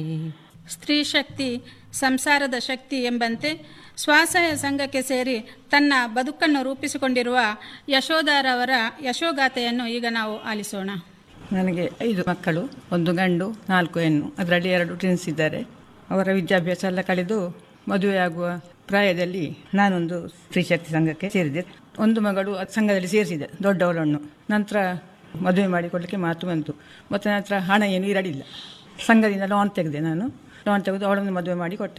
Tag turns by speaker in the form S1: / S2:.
S1: ಸ್ತ್ರೀ ಶಕ್ತಿ ಸಂಸಾರದ ಶಕ್ತಿ ಎಂಬಂತೆ ಸ್ವಸಹಾಯ ಸಂಘಕ್ಕೆ ಸೇರಿ ತನ್ನ ಬದುಕನ್ನು ರೂಪಿಸಿಕೊಂಡಿರುವ ಯಶೋಧಾರವರ ಯಶೋಗಾಥೆಯನ್ನು ಈಗ ನಾವು ಆಲಿಸೋಣ
S2: ನನಗೆ ಐದು ಮಕ್ಕಳು ಒಂದು ಗಂಡು ನಾಲ್ಕು ಹೆಣ್ಣು ಅದರಲ್ಲಿ ಎರಡು ಟ್ವಿನ್ಸ್ ಇದ್ದಾರೆ ಅವರ ವಿದ್ಯಾಭ್ಯಾಸ ಎಲ್ಲ ಕಳೆದು ಮದುವೆಯಾಗುವ ಪ್ರಾಯದಲ್ಲಿ ನಾನೊಂದು ಸ್ತ್ರೀಶಕ್ತಿ ಸಂಘಕ್ಕೆ ಸೇರಿದೆ ಒಂದು ಮಗಳು ಅದ್ ಸಂಘದಲ್ಲಿ ಸೇರಿಸಿದೆ ದೊಡ್ಡವಳನ್ನು ನಂತರ ಮದುವೆ ಮಾಡಿಕೊಡ್ಲಿಕ್ಕೆ ಮಾತು ಬಂತು ಮತ್ತು ನಂತರ ಹಣ ಏನು ಇರಲಿಲ್ಲ ಸಂಘದಿಂದ ಲೋನ್ ತೆಗೆದೆ ನಾನು ಲೋನ್ ತೆಗೆದು ಅವಳನ್ನು ಮದುವೆ ಮಾಡಿ ಕೊಟ್ಟೆ